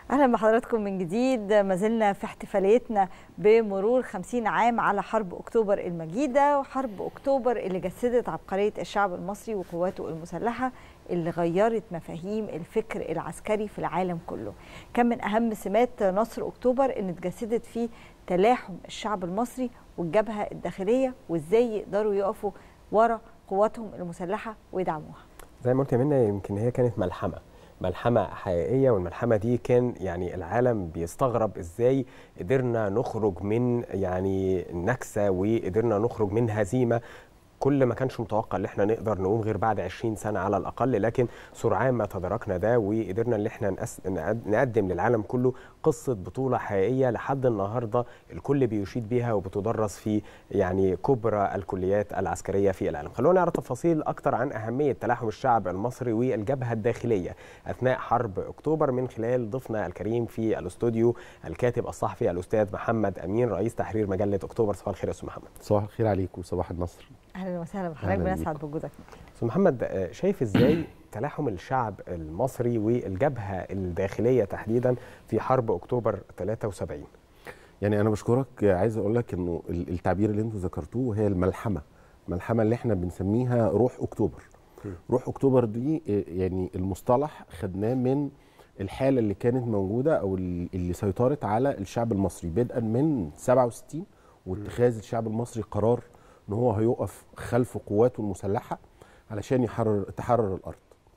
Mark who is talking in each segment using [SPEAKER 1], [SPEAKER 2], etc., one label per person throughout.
[SPEAKER 1] اهلا بحضراتكم من جديد ما زلنا في احتفاليتنا بمرور 50 عام على حرب اكتوبر المجيده وحرب اكتوبر اللي جسدت عبقريه الشعب المصري وقواته المسلحه اللي غيرت مفاهيم الفكر العسكري في العالم كله كان من اهم سمات نصر اكتوبر ان اتجسدت فيه تلاحم الشعب المصري والجبهه الداخليه وازاي يقدروا يقفوا ورا قواتهم المسلحه ويدعموها
[SPEAKER 2] زي ما قلت يا منى يمكن هي كانت ملحمه ملحمه حقيقيه والملحمه دي كان يعني العالم بيستغرب ازاي قدرنا نخرج من يعني النكسه وقدرنا نخرج من هزيمه كل ما كانش متوقع ان احنا نقدر نقوم غير بعد 20 سنه على الاقل لكن سرعان ما تداركنا ده وقدرنا ان احنا نقدم للعالم كله قصه بطوله حقيقيه لحد النهارده الكل بيشيد بيها وبتدرس في يعني كبرى الكليات العسكريه في العالم. خلونا نعرف تفاصيل اكتر عن اهميه تلاحم الشعب المصري والجبهه الداخليه اثناء حرب اكتوبر من خلال ضيفنا الكريم في الاستوديو الكاتب الصحفي الاستاذ محمد امين رئيس تحرير مجله اكتوبر صباح الخير يا استاذ محمد.
[SPEAKER 3] صباح الخير عليك وصباح النصر.
[SPEAKER 1] اهلا وسهلا بحضرتك بنسعد بوجودك
[SPEAKER 2] استاذ محمد شايف ازاي تلاحم الشعب المصري والجبهه الداخليه تحديدا في حرب اكتوبر 73
[SPEAKER 3] يعني انا بشكرك عايز اقول لك انه التعبير اللي انتم ذكرتوه هي الملحمه الملحمه اللي احنا بنسميها روح اكتوبر روح اكتوبر دي يعني المصطلح خدناه من الحاله اللي كانت موجوده او اللي سيطرت على الشعب المصري بدءا من 67 واتخاذ الشعب المصري قرار ان هو هيقف خلف قواته المسلحه علشان يحرر تحرر الارض.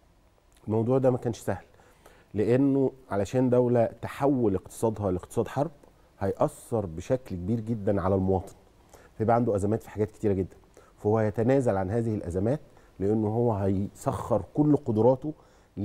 [SPEAKER 3] الموضوع ده ما كانش سهل لانه علشان دوله تحول اقتصادها لاقتصاد حرب هيأثر بشكل كبير جدا على المواطن. فيبقى عنده ازمات في حاجات كتيره جدا. فهو يتنازل عن هذه الازمات لانه هو هيسخر كل قدراته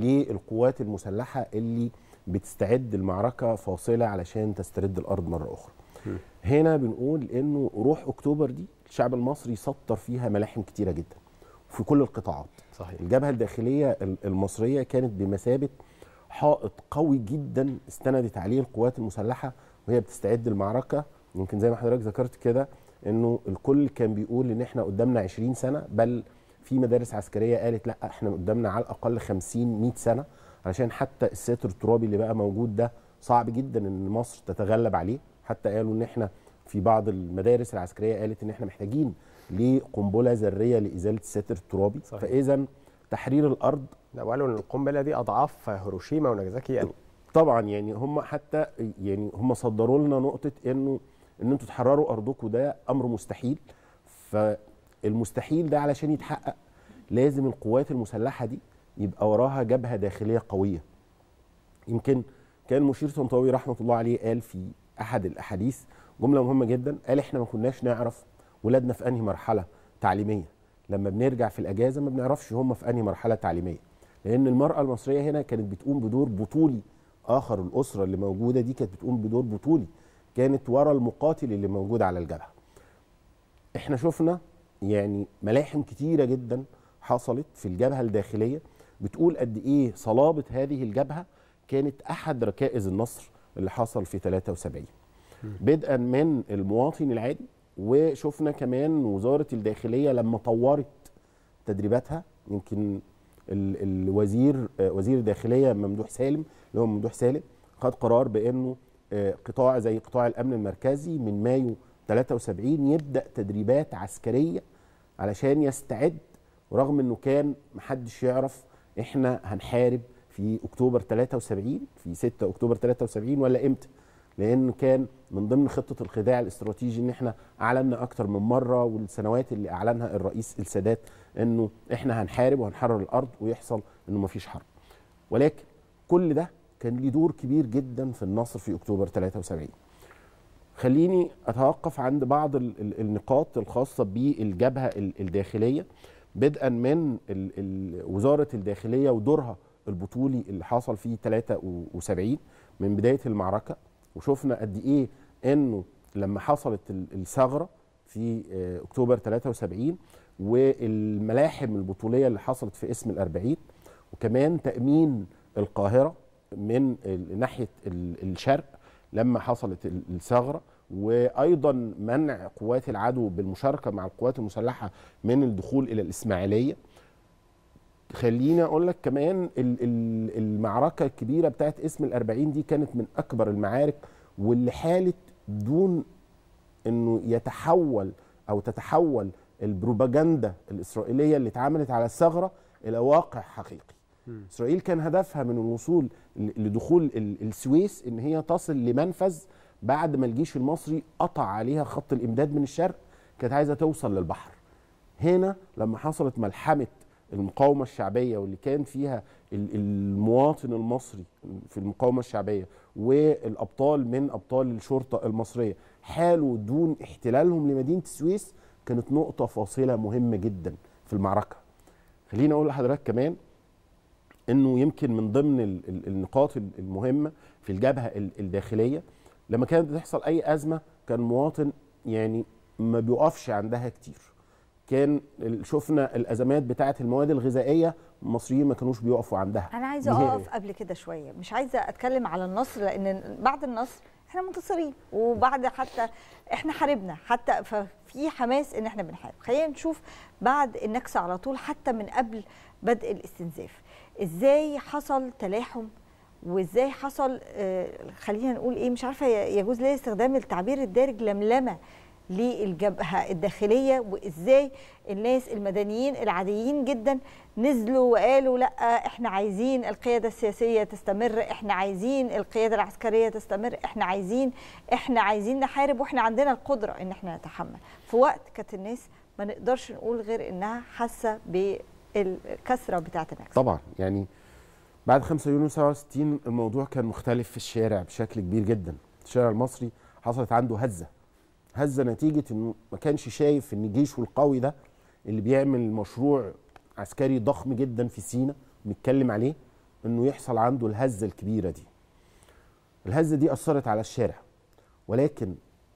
[SPEAKER 3] للقوات المسلحه اللي بتستعد المعركه فاصله علشان تسترد الارض مره اخرى. هنا بنقول انه روح اكتوبر دي الشعب المصري سطر فيها ملاحم كتيره جدا في كل القطاعات
[SPEAKER 2] صحيح.
[SPEAKER 3] الجبهه الداخليه المصريه كانت بمثابه حائط قوي جدا استندت عليه القوات المسلحه وهي بتستعد المعركه يمكن زي ما حضرتك ذكرت كده انه الكل كان بيقول ان احنا قدامنا 20 سنه بل في مدارس عسكريه قالت لا احنا قدامنا على الاقل 50 100 سنه علشان حتى الساتر الترابي اللي بقى موجود ده صعب جدا ان مصر تتغلب عليه حتى قالوا ان احنا في بعض المدارس العسكريه قالت ان احنا محتاجين لقنبله ذريه لازاله الساتر الترابي فاذا تحرير الارض
[SPEAKER 2] وقالوا ان القنبله دي اضعاف هيروشيما وناجازاكي يعني
[SPEAKER 3] طبعا يعني هم حتى يعني هم صدروا لنا نقطه انه ان انتوا تحرروا ارضكم ده امر مستحيل فالمستحيل ده علشان يتحقق لازم القوات المسلحه دي يبقى وراها جبهه داخليه قويه يمكن كان مشير طنطاوي رحمه الله عليه قال في احد الاحاديث جمله مهمه جدا قال احنا ما كناش نعرف ولادنا في انهي مرحله تعليميه لما بنرجع في الاجازه ما بنعرفش هم في انهي مرحله تعليميه لان المراه المصريه هنا كانت بتقوم بدور بطولي اخر الاسره اللي موجوده دي كانت بتقوم بدور بطولي كانت ورا المقاتل اللي موجود على الجبهه احنا شفنا يعني ملاحم كتيره جدا حصلت في الجبهه الداخليه بتقول قد ايه صلابه هذه الجبهه كانت احد ركائز النصر اللي حصل في 73 بدءا من المواطن العادي وشفنا كمان وزاره الداخليه لما طورت تدريباتها يمكن الوزير وزير الداخليه ممدوح سالم اللي هو ممدوح سالم خد قرار بانه قطاع زي قطاع الامن المركزي من مايو 73 يبدا تدريبات عسكريه علشان يستعد ورغم انه كان محدش يعرف احنا هنحارب في اكتوبر 73 في 6 اكتوبر 73 ولا امتى لانه كان من ضمن خطه الخداع الاستراتيجي ان احنا اعلنا اكتر من مره والسنوات اللي اعلنها الرئيس السادات انه احنا هنحارب وهنحرر الارض ويحصل انه مفيش حرب ولكن كل ده كان ليه دور كبير جدا في النصر في اكتوبر 73 خليني اتوقف عند بعض النقاط الخاصه بالجبهه الداخليه بدءا من وزاره الداخليه ودورها البطولي اللي حصل فيه 73 من بدايه المعركه وشفنا قد ايه انه لما حصلت الثغره في اكتوبر 73 والملاحم البطوليه اللي حصلت في اسم الأربعين وكمان تامين القاهره من ناحيه الشرق لما حصلت الثغره وايضا منع قوات العدو بالمشاركه مع القوات المسلحه من الدخول الى الاسماعيليه خليني اقول لك كمان ال- ال- المعركه الكبيره بتاعت اسم الأربعين دي كانت من اكبر المعارك واللي حالت دون انه يتحول او تتحول البروباجندا الاسرائيليه اللي اتعملت على الثغره الى واقع حقيقي. اسرائيل كان هدفها من الوصول ل- لدخول ال- السويس ان هي تصل لمنفذ بعد ما الجيش المصري قطع عليها خط الامداد من الشرق كانت عايزه توصل للبحر. هنا لما حصلت ملحمه المقاومه الشعبيه واللي كان فيها ال- المواطن المصري في المقاومه الشعبيه والابطال من ابطال الشرطه المصريه حالوا دون احتلالهم لمدينه السويس كانت نقطه فاصله مهمه جدا في المعركه. خليني اقول لحضرتك كمان انه يمكن من ضمن ال- ال- النقاط ال- المهمه في الجبهه ال- الداخليه لما كانت بتحصل اي ازمه كان مواطن يعني ما بيقفش عندها كتير كان ال- شفنا الازمات بتاعه المواد الغذائيه المصريين ما كانوش بيقفوا عندها
[SPEAKER 1] انا عايزه
[SPEAKER 3] نهائي.
[SPEAKER 1] اقف قبل كده شويه مش عايزه اتكلم على النصر لان بعد النصر احنا منتصرين وبعد حتى احنا حاربنا حتى ففي حماس ان احنا بنحارب خلينا نشوف بعد النكسه على طول حتى من قبل بدء الاستنزاف ازاي حصل تلاحم وازاي حصل آه، خلينا نقول ايه مش عارفه ي- يجوز لي استخدام التعبير الدارج لملمه للجبهه الداخليه وازاي الناس المدنيين العاديين جدا نزلوا وقالوا لا احنا عايزين القياده السياسيه تستمر احنا عايزين القياده العسكريه تستمر احنا عايزين احنا عايزين نحارب واحنا عندنا القدره ان احنا نتحمل في وقت كانت الناس ما نقدرش نقول غير انها حاسه بالكسره بتاعه النكسه
[SPEAKER 3] طبعا يعني بعد 5 يونيو 67 الموضوع كان مختلف في الشارع بشكل كبير جدا الشارع المصري حصلت عنده هزه هزه نتيجه انه ما كانش شايف ان جيشه القوي ده اللي بيعمل مشروع عسكري ضخم جدا في سينا بنتكلم عليه انه يحصل عنده الهزه الكبيره دي الهزه دي اثرت على الشارع ولكن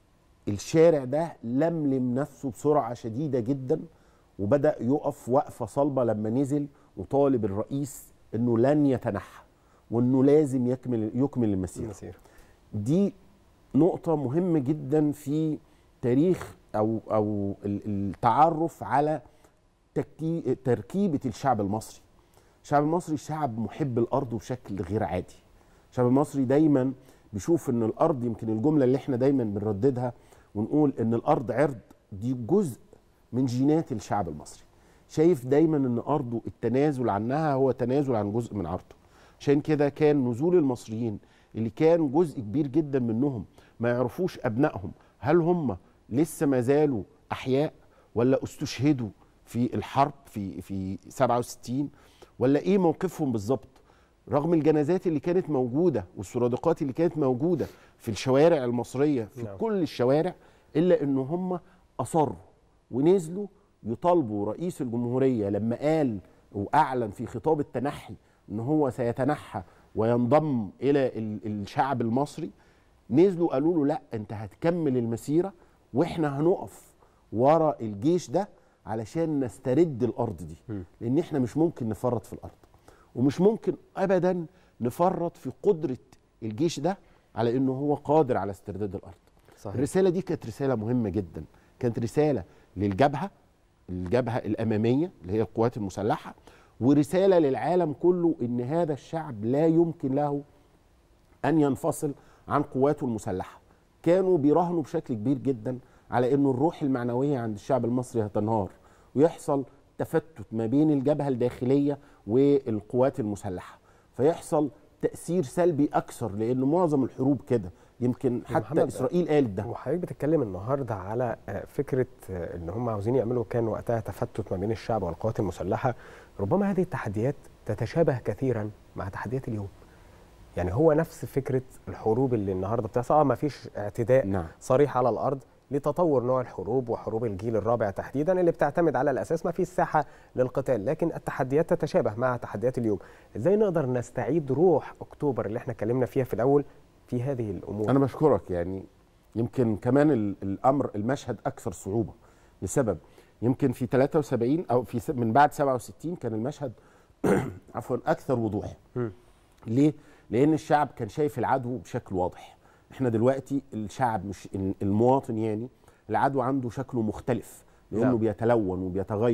[SPEAKER 3] الشارع ده لملم نفسه بسرعه شديده جدا وبدا يقف وقفه صلبه لما نزل وطالب الرئيس انه لن يتنحى وانه لازم يكمل يكمل المسيره
[SPEAKER 2] المسيرة.
[SPEAKER 3] دي نقطة مهمة جدا في تاريخ أو أو ال- التعرف على تكي- تركيبة الشعب المصري. الشعب المصري شعب محب الأرض بشكل غير عادي. الشعب المصري دايما بيشوف إن الأرض يمكن الجملة اللي إحنا دايما بنرددها ونقول إن الأرض عرض دي جزء من جينات الشعب المصري. شايف دايما إن أرضه التنازل عنها هو تنازل عن جزء من عرضه. عشان كده كان نزول المصريين اللي كان جزء كبير جدا منهم ما يعرفوش ابنائهم هل هم لسه ما زالوا احياء ولا استشهدوا في الحرب في في 67 ولا ايه موقفهم بالظبط رغم الجنازات اللي كانت موجوده والسرادقات اللي كانت موجوده في الشوارع المصريه في
[SPEAKER 2] نعم.
[SPEAKER 3] كل الشوارع الا ان هم اصروا ونزلوا يطالبوا رئيس الجمهوريه لما قال واعلن في خطاب التنحي ان هو سيتنحى وينضم الى ال- الشعب المصري نزلوا قالوا له لا انت هتكمل المسيره واحنا هنقف ورا الجيش ده علشان نسترد الارض دي لان احنا مش ممكن نفرط في الارض ومش ممكن ابدا نفرط في قدره الجيش ده على انه هو قادر على استرداد الارض
[SPEAKER 2] صحيح
[SPEAKER 3] الرساله دي كانت رساله مهمه جدا كانت رساله للجبهه الجبهه الاماميه اللي هي القوات المسلحه ورساله للعالم كله ان هذا الشعب لا يمكن له ان ينفصل عن قواته المسلحه كانوا بيراهنوا بشكل كبير جدا على انه الروح المعنويه عند الشعب المصري هتنهار ويحصل تفتت ما بين الجبهه الداخليه والقوات المسلحه فيحصل تاثير سلبي اكثر لان معظم الحروب كده يمكن حتى
[SPEAKER 2] محمد،
[SPEAKER 3] اسرائيل قالت ده
[SPEAKER 2] وحضرتك بتتكلم النهارده على آه، فكره آه، ان هم عاوزين يعملوا كان وقتها تفتت ما بين الشعب والقوات المسلحه ربما هذه التحديات تتشابه كثيرا مع تحديات اليوم يعني هو نفس فكره الحروب اللي النهارده بتحصل اه ما فيش اعتداء
[SPEAKER 3] نعم
[SPEAKER 2] صريح على الارض لتطور نوع الحروب وحروب الجيل الرابع تحديدا اللي بتعتمد على الاساس ما فيش ساحه للقتال لكن التحديات تتشابه مع تحديات اليوم ازاي نقدر نستعيد روح اكتوبر اللي احنا اتكلمنا فيها في الاول في هذه الامور
[SPEAKER 3] انا بشكرك يعني يمكن كمان ال- الامر المشهد اكثر صعوبه لسبب يمكن في 73 او في س- من بعد 67 كان المشهد عفوا اكثر وضوح
[SPEAKER 2] مم.
[SPEAKER 3] ليه لان الشعب كان شايف العدو بشكل واضح احنا دلوقتي الشعب مش ال- المواطن يعني العدو عنده شكله مختلف لانه
[SPEAKER 2] نعم.
[SPEAKER 3] بيتلون وبيتغير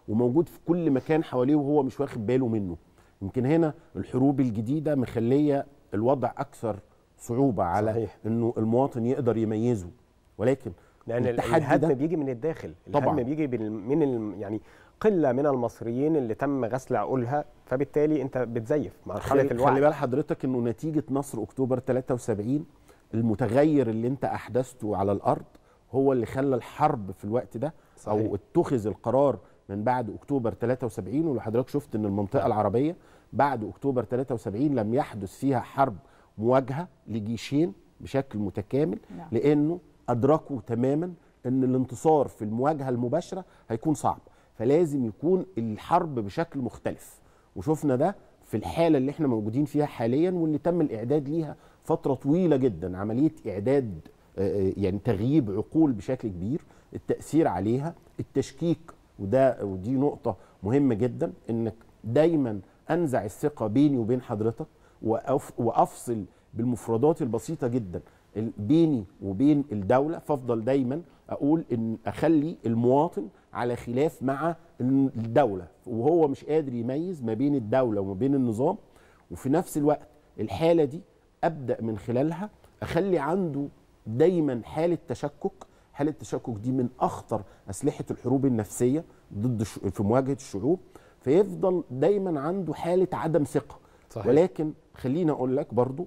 [SPEAKER 3] وموجود في كل مكان حواليه وهو مش واخد باله منه يمكن هنا الحروب الجديده مخليه الوضع اكثر صعوبه على
[SPEAKER 2] صحيح.
[SPEAKER 3] انه المواطن يقدر يميزه ولكن
[SPEAKER 2] لان
[SPEAKER 3] التحدي
[SPEAKER 2] الهدم
[SPEAKER 3] ده-
[SPEAKER 2] بيجي من الداخل
[SPEAKER 3] طبعاً.
[SPEAKER 2] الهدم بيجي بال- من ال- يعني قله من المصريين اللي تم غسل عقولها فبالتالي انت بتزيف مرحله
[SPEAKER 3] خلي,
[SPEAKER 2] الوعي
[SPEAKER 3] خلي بال حضرتك انه نتيجه نصر اكتوبر 73 المتغير اللي انت احدثته على الارض هو اللي خلى الحرب في الوقت ده
[SPEAKER 2] صحيح.
[SPEAKER 3] او اتخذ القرار من بعد اكتوبر 73 واللي حضرتك شفت ان المنطقه العربيه بعد اكتوبر 73 لم يحدث فيها حرب مواجهه لجيشين بشكل متكامل
[SPEAKER 1] نعم.
[SPEAKER 3] لانه ادركوا تماما ان الانتصار في المواجهه المباشره هيكون صعب فلازم يكون الحرب بشكل مختلف وشفنا ده في الحاله اللي احنا موجودين فيها حاليا واللي تم الاعداد ليها فتره طويله جدا عمليه اعداد آه، يعني تغييب عقول بشكل كبير التاثير عليها التشكيك وده ودي نقطه مهمه جدا انك دايما انزع الثقه بيني وبين حضرتك وأف وافصل بالمفردات البسيطه جدا ال- بيني وبين الدوله فافضل دايما اقول ان اخلي المواطن على خلاف مع ال- الدوله وهو مش قادر يميز ما بين الدوله وما بين النظام وفي نفس الوقت الحاله دي ابدا من خلالها اخلي عنده دايما حاله تشكك حاله التشكك دي من اخطر اسلحه الحروب النفسيه ضد الش- في مواجهه الشعوب فيفضل دايما عنده حاله عدم ثقه
[SPEAKER 2] صحيح.
[SPEAKER 3] ولكن خليني اقول لك برضو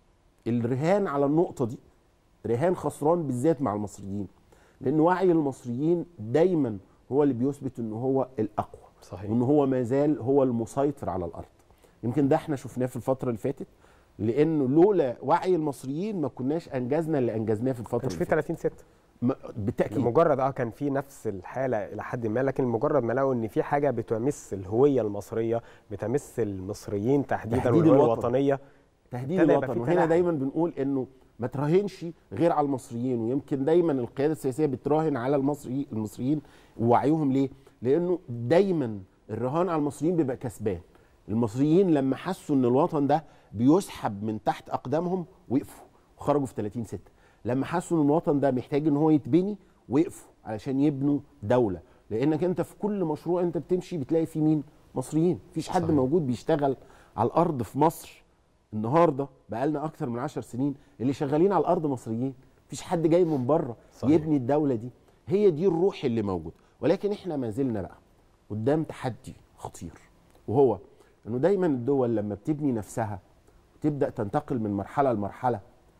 [SPEAKER 3] الرهان على النقطه دي رهان خسران بالذات مع المصريين لان وعي المصريين دايما هو اللي بيثبت ان هو الاقوى
[SPEAKER 2] صحيح
[SPEAKER 3] وان هو ما زال هو المسيطر على الارض يمكن ده احنا شفناه في الفتره اللي فاتت لانه لولا وعي المصريين ما كناش انجزنا اللي انجزناه في الفتره
[SPEAKER 2] كانش
[SPEAKER 3] اللي
[SPEAKER 2] في
[SPEAKER 3] فاتت
[SPEAKER 2] 30 6
[SPEAKER 3] م- بالتاكيد
[SPEAKER 2] لمجرد اه كان في نفس الحاله الى حد ما لكن مجرد ما لقوا ان في حاجه بتمس الهويه المصريه بتمس المصريين تحديدا
[SPEAKER 3] تحديد
[SPEAKER 2] والهويه
[SPEAKER 3] الوطن.
[SPEAKER 2] الوطنيه
[SPEAKER 3] تهديد
[SPEAKER 2] ابتدى يبقى
[SPEAKER 3] الوطن
[SPEAKER 2] في
[SPEAKER 3] وهنا
[SPEAKER 2] تلاعب.
[SPEAKER 3] دايما بنقول انه ما تراهنش غير على المصريين ويمكن دايما القياده السياسيه بتراهن على المصري المصريين ووعيهم ليه؟ لانه دايما الرهان على المصريين بيبقى كسبان المصريين لما حسوا ان الوطن ده بيسحب من تحت اقدامهم وقفوا وخرجوا في 30 6 لما حسوا ان الوطن ده محتاج ان هو يتبني وقفوا علشان يبنوا دوله لانك انت في كل مشروع انت بتمشي بتلاقي فيه مين مصريين مفيش حد
[SPEAKER 2] صحيح.
[SPEAKER 3] موجود بيشتغل على الارض في مصر النهارده بقالنا اكتر من عشر سنين اللي شغالين على الارض مصريين مفيش حد جاي من بره
[SPEAKER 2] صحيح.
[SPEAKER 3] يبني الدوله دي هي دي الروح اللي موجوده ولكن احنا ما زلنا بقى قدام تحدي خطير وهو انه دايما الدول لما بتبني نفسها وتبدا تنتقل من مرحله لمرحله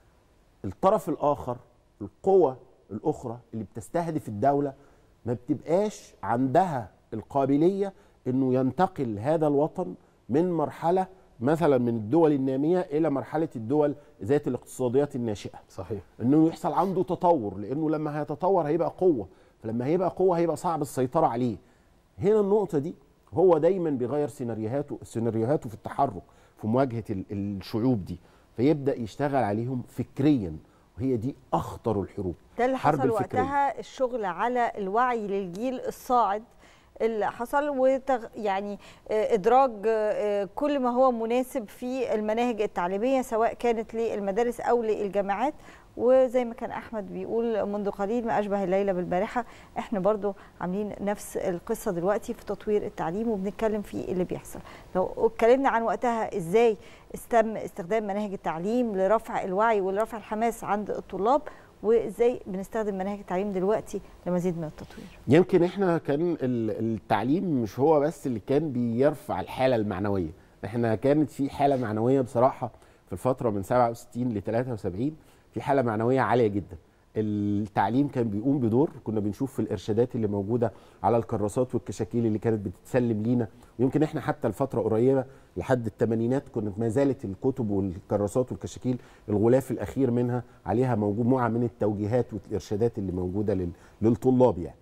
[SPEAKER 3] الطرف الاخر القوى الاخرى اللي بتستهدف الدوله ما بتبقاش عندها القابليه انه ينتقل هذا الوطن من مرحله مثلا من الدول الناميه الى مرحله الدول ذات الاقتصاديات الناشئه
[SPEAKER 2] صحيح
[SPEAKER 3] انه يحصل عنده تطور لانه لما هيتطور هيبقى قوه فلما هيبقى قوه هيبقى صعب السيطره عليه هنا النقطه دي هو دايما بيغير سيناريوهاته سيناريوهاته في التحرك في مواجهه ال- الشعوب دي فيبدا يشتغل عليهم فكريا وهي دي اخطر الحروب
[SPEAKER 1] ده اللي
[SPEAKER 3] حرب
[SPEAKER 1] حصل
[SPEAKER 3] الفكرية.
[SPEAKER 1] وقتها الشغل على الوعي للجيل الصاعد اللي حصل وتغ... يعني آه، ادراج آه، كل ما هو مناسب في المناهج التعليميه سواء كانت للمدارس او للجامعات وزي ما كان احمد بيقول منذ قليل ما اشبه الليله بالبارحه احنا برضو عاملين نفس القصه دلوقتي في تطوير التعليم وبنتكلم في اللي بيحصل لو اتكلمنا عن وقتها ازاي استم استخدام مناهج التعليم لرفع الوعي ولرفع الحماس عند الطلاب وازاي بنستخدم مناهج التعليم دلوقتي لمزيد من التطوير
[SPEAKER 3] يمكن احنا كان ال- التعليم مش هو بس اللي كان بيرفع الحاله المعنويه احنا كانت في حاله معنويه بصراحه في الفتره من 67 ل 73 في حاله معنويه عاليه جدا التعليم كان بيقوم بدور كنا بنشوف في الارشادات اللي موجوده على الكراسات والكشاكيل اللي كانت بتتسلم لينا ويمكن احنا حتى الفتره قريبه لحد الثمانينات كانت ما زالت الكتب والكراسات والكشاكيل الغلاف الاخير منها عليها مجموعه من التوجيهات والارشادات اللي موجوده لل- للطلاب يعني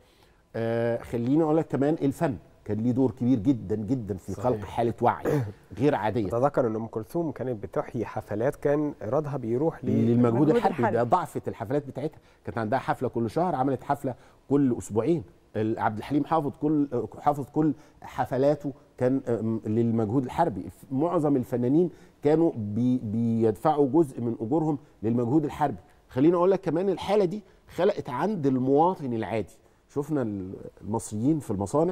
[SPEAKER 3] آه خليني اقول لك كمان الفن كان ليه دور كبير جدا جدا في
[SPEAKER 2] صحيح.
[SPEAKER 3] خلق حاله وعي غير عاديه
[SPEAKER 2] اتذكر ان ام كلثوم كانت بتحيي حفلات كان ايرادها بيروح
[SPEAKER 3] للمجهود
[SPEAKER 1] المجهود
[SPEAKER 3] الحربي
[SPEAKER 1] الحربي.
[SPEAKER 3] ده ضعفت الحفلات بتاعتها كانت عندها حفله كل شهر عملت حفله كل اسبوعين ال- عبد الحليم حافظ كل حافظ كل حفلاته كان أم، للمجهود الحربي معظم الفنانين كانوا بي بيدفعوا جزء من اجورهم للمجهود الحربي خليني اقول لك كمان الحاله دي خلقت عند المواطن العادي شفنا ال- المصريين في المصانع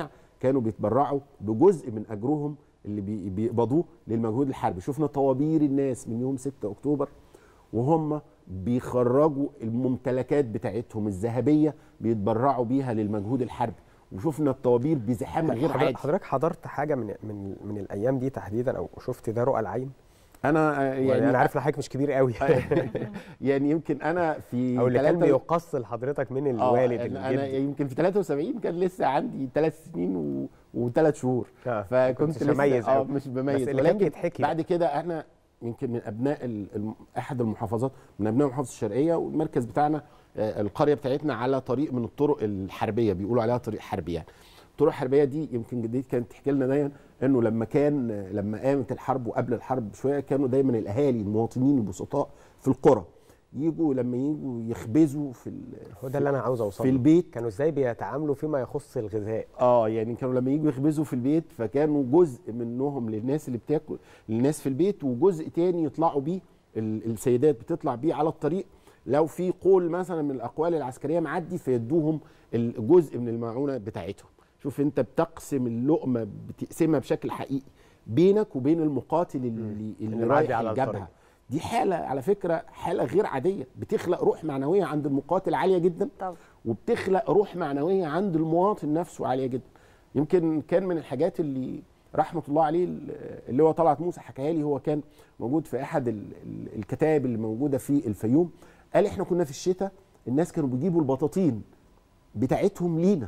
[SPEAKER 3] كانوا بيتبرعوا بجزء من اجرهم اللي بي- بيقبضوه للمجهود الحربي شفنا طوابير الناس من يوم 6 اكتوبر وهم بيخرجوا الممتلكات بتاعتهم الذهبيه بيتبرعوا بيها للمجهود الحربي وشفنا الطوابير بزحام غير
[SPEAKER 2] حضرتك-
[SPEAKER 3] عادي
[SPEAKER 2] حضرتك حضرت حاجه من من من الايام دي تحديدا او شفت ده رؤى العين
[SPEAKER 3] انا آه،
[SPEAKER 2] يعني
[SPEAKER 3] يعني
[SPEAKER 2] انا عارف ان حضرتك مش كبير قوي
[SPEAKER 3] يعني يمكن انا في
[SPEAKER 2] او اللي كان
[SPEAKER 3] تلاتة-
[SPEAKER 2] بيقص لحضرتك من
[SPEAKER 3] آه،
[SPEAKER 2] الوالد
[SPEAKER 3] انا
[SPEAKER 2] الجد
[SPEAKER 3] أنا يمكن في 73 كان لسه عندي ثلاث سنين و... وثلاث شهور
[SPEAKER 2] آه،
[SPEAKER 3] فكنت
[SPEAKER 2] كنتش
[SPEAKER 3] لسه
[SPEAKER 2] مميز
[SPEAKER 3] اه
[SPEAKER 2] أوي.
[SPEAKER 3] مش بميز
[SPEAKER 2] بس اللي كان
[SPEAKER 3] ولكن
[SPEAKER 2] بيتحكي
[SPEAKER 3] بعد كده احنا يمكن من ابناء ال... الم- احد المحافظات من ابناء محافظه الشرقيه والمركز بتاعنا آه، القريه بتاعتنا على طريق من الطرق الحربيه بيقولوا عليها طريق حربي يعني الطرق الحربيه دي يمكن جديد كانت تحكي لنا دايما انه لما كان لما قامت الحرب وقبل الحرب بشويه كانوا دايما الاهالي المواطنين البسطاء في القرى يجوا لما يجوا يخبزوا في ال-
[SPEAKER 2] هو ده اللي انا عاوز اوصله
[SPEAKER 3] في البيت
[SPEAKER 2] كانوا ازاي بيتعاملوا فيما يخص الغذاء
[SPEAKER 3] اه يعني كانوا لما يجوا يخبزوا في البيت فكانوا جزء منهم للناس اللي بتاكل للناس في البيت وجزء تاني يطلعوا بيه ال- السيدات بتطلع بيه على الطريق لو في قول مثلا من الاقوال العسكريه معدي فيدوهم الجزء من المعونه بتاعتهم شوف انت بتقسم اللقمه بتقسمها بشكل حقيقي بينك وبين المقاتل اللي, اللي
[SPEAKER 2] اللي
[SPEAKER 3] رايح
[SPEAKER 2] معدي على
[SPEAKER 3] الجبهه
[SPEAKER 2] الطريق.
[SPEAKER 3] دي حاله على فكره حاله غير عاديه بتخلق روح معنويه عند المقاتل عاليه جدا
[SPEAKER 1] طب
[SPEAKER 3] وبتخلق روح معنويه عند المواطن نفسه عاليه جدا يمكن كان من الحاجات اللي رحمه الله عليه اللي هو طلعت موسى حكاها لي هو كان موجود في احد ال- ال- الكتائب اللي موجوده في الفيوم قال احنا كنا في الشتاء الناس كانوا بيجيبوا البطاطين بتاعتهم لينا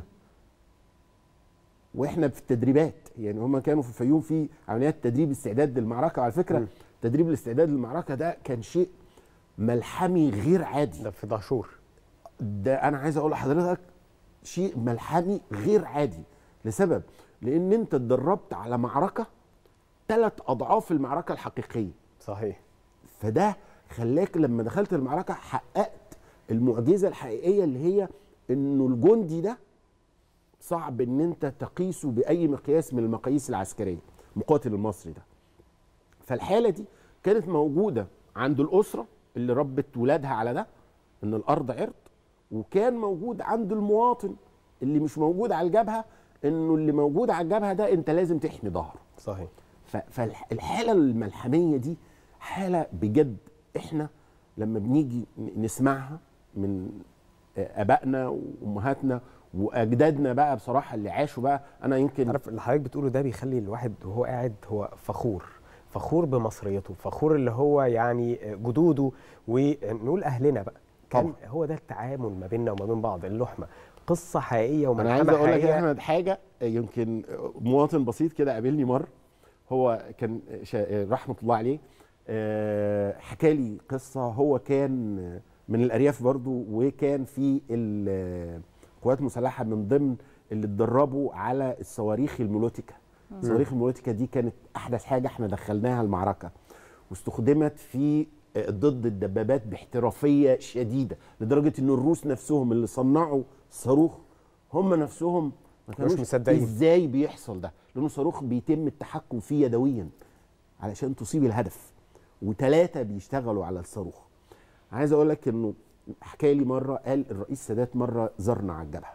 [SPEAKER 3] واحنا في التدريبات يعني هم كانوا في الفيوم في عمليات تدريب استعداد للمعركه وعلى فكره
[SPEAKER 2] م.
[SPEAKER 3] تدريب الاستعداد للمعركه ده كان شيء ملحمي غير عادي
[SPEAKER 2] ده في دهشور
[SPEAKER 3] ده انا عايز اقول لحضرتك شيء ملحمي غير عادي لسبب لان انت اتدربت على معركه ثلاث اضعاف المعركه الحقيقيه
[SPEAKER 2] صحيح
[SPEAKER 3] فده خلاك لما دخلت المعركه حققت المعجزه الحقيقيه اللي هي انه الجندي ده صعب ان انت تقيسه باي مقياس من المقاييس العسكريه المقاتل المصري ده فالحاله دي كانت موجوده عند الاسره اللي ربت ولادها على ده ان الارض عرض وكان موجود عند المواطن اللي مش موجود على الجبهه انه اللي موجود على الجبهه ده انت لازم تحمي ظهره
[SPEAKER 2] صحيح
[SPEAKER 3] فالحاله الملحميه دي حاله بجد احنا لما بنيجي نسمعها من ابائنا وامهاتنا واجدادنا بقى بصراحه اللي عاشوا بقى انا يمكن
[SPEAKER 2] عارف اللي حضرتك بتقوله ده بيخلي الواحد وهو قاعد هو فخور فخور بمصريته فخور اللي هو يعني جدوده ونقول اهلنا بقى كان
[SPEAKER 3] طبعا.
[SPEAKER 2] هو ده التعامل ما بيننا وما بين بعض اللحمه قصه حقيقيه
[SPEAKER 3] انا عايز
[SPEAKER 2] وملحمه
[SPEAKER 3] اقول لك يا
[SPEAKER 2] حقيقيه
[SPEAKER 3] احمد حاجه يمكن مواطن بسيط كده قابلني مره هو كان شا- رحمه الله عليه آه، حكى لي قصه هو كان من الارياف برضو وكان في ال- القوات المسلحه من ضمن اللي اتدربوا على الصواريخ المولوتيكا الصواريخ المولوتيكا دي كانت احدث حاجه احنا دخلناها المعركه واستخدمت في آه، ضد الدبابات باحترافيه شديده لدرجه ان الروس نفسهم اللي صنعوا صاروخ هم نفسهم ما كانوش
[SPEAKER 2] مصدقين.
[SPEAKER 3] ازاي بيحصل ده لانه صاروخ بيتم التحكم فيه يدويا علشان تصيب الهدف وثلاثه بيشتغلوا على الصاروخ عايز اقول لك انه حكى لي مره قال الرئيس سادات مره زارنا على الجبهه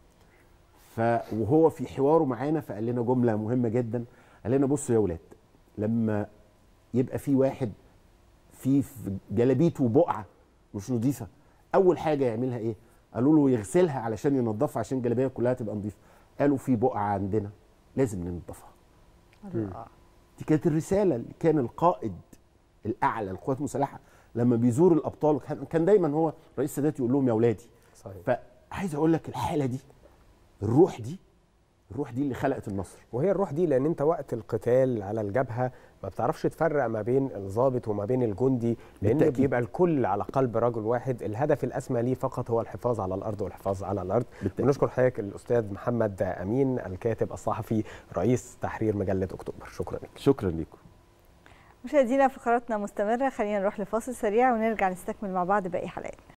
[SPEAKER 3] ف وهو في حواره معانا فقال لنا جمله مهمه جدا قال لنا بصوا يا ولاد لما يبقى في واحد في في جلابيته بقعه مش نظيفه اول حاجه يعملها ايه قالوا له يغسلها علشان ينظفها عشان الجلابيه كلها تبقى نظيفه قالوا في بقعه عندنا لازم ننظفها
[SPEAKER 1] الله
[SPEAKER 3] دي كانت الرساله اللي كان القائد الاعلى للقوات المسلحه لما بيزور الابطال كان- كان دايما هو رئيس السادات يقول لهم يا اولادي
[SPEAKER 2] صحيح
[SPEAKER 3] فعايز اقول لك الحاله دي الروح دي الروح دي اللي خلقت النصر
[SPEAKER 2] وهي الروح دي لان انت وقت القتال على الجبهه ما بتعرفش تفرق ما بين الضابط وما بين الجندي لان
[SPEAKER 3] بالتأكيد.
[SPEAKER 2] بيبقى الكل على قلب رجل واحد الهدف الاسمى ليه فقط هو الحفاظ على الارض والحفاظ على الارض
[SPEAKER 3] بالتأكيد.
[SPEAKER 2] ونشكر حضرتك الاستاذ محمد امين الكاتب الصحفي رئيس تحرير مجله اكتوبر شكرا لك
[SPEAKER 3] شكرا لكم
[SPEAKER 1] مشاهدينا فقراتنا مستمرة خلينا نروح لفاصل سريع ونرجع نستكمل مع بعض باقي حلقاتنا